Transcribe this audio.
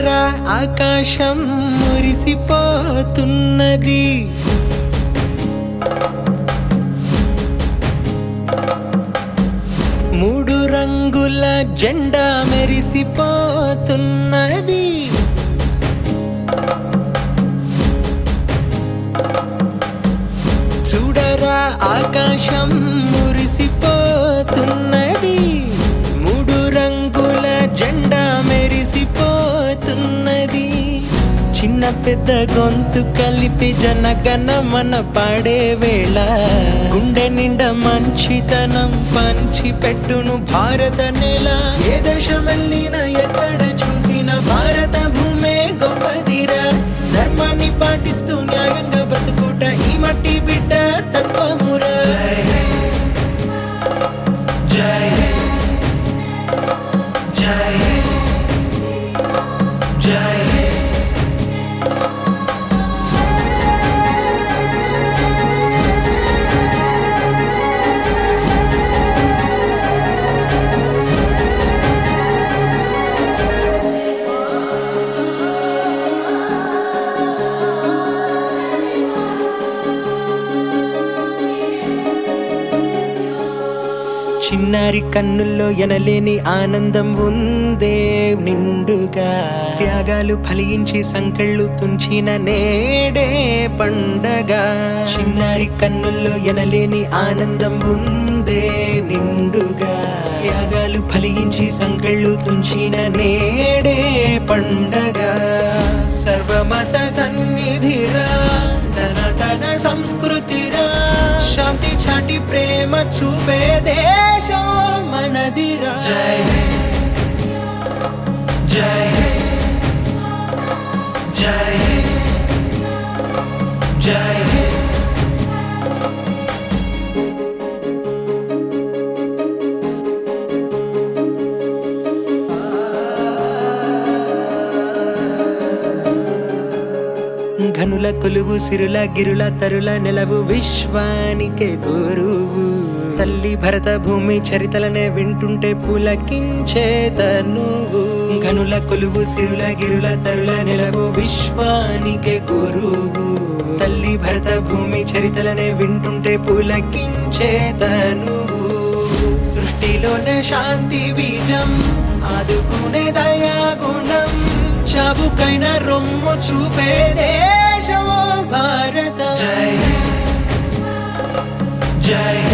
చూడరా ఆకాశం మురిసిపోతున్నది మూడు రంగుల జెండా మెరిసిపోతున్నది చూడరా ఆకాశం మురిసిపోతున్నది మూడు రంగుల జెండా మెరిసిపోతున్నది చిన్న పెద్ద గొంతు కలిపి జనగణ మన పాడే వేళ గుండె నిండా మంచితనం పంచి పెట్టును భారత నేల ఏ దేశం వెళ్ళినా ఎక్కడ చూసిన భారత భూమే గొప్పదిరా ధర్మాన్ని పాటిస్తూ న్యాయంగా బతుకుట ఈ మట్టి బిడ్డ తత్వమురా చిన్నారి కన్నుల్లో ఎనలేని ఆనందం ఉందే నిండుగా త్యాగాలు ఫలించి సంకళ్ళు తుంచిన నేడే పండగ చిన్నారి కన్నుల్లో ఎనలేని ఆనందం ఉందే నిండుగా త్యాగాలు ఫలించి సంకళ్ళు తుంచిన నేడే పండగ సర్వమత సన్నిధిరా సనాతన సంస్కృతిరా శాంతి చాటి ప్రేమ చూపే దేశం మనదిరా జై జై జై జై ఘనుల కొలువు సిరుల గిరుల తరుల నెలవు విశ్వానికే గురువు తల్లి భరత భూమి చరితలనే వింటుంటే పులకించే తనువు ఘనుల కొలువు సిరుల గిరుల తరుల నెలవు విశ్వానికే గురువు తల్లి భరత భూమి చరితలనే వింటుంటే పులకించే తనువు సృష్టిలోనే శాంతి బీజం ఆదుకునే దయా గుణం చాబుకైన రొమ్ము చూపే దేశమో భారత జై జై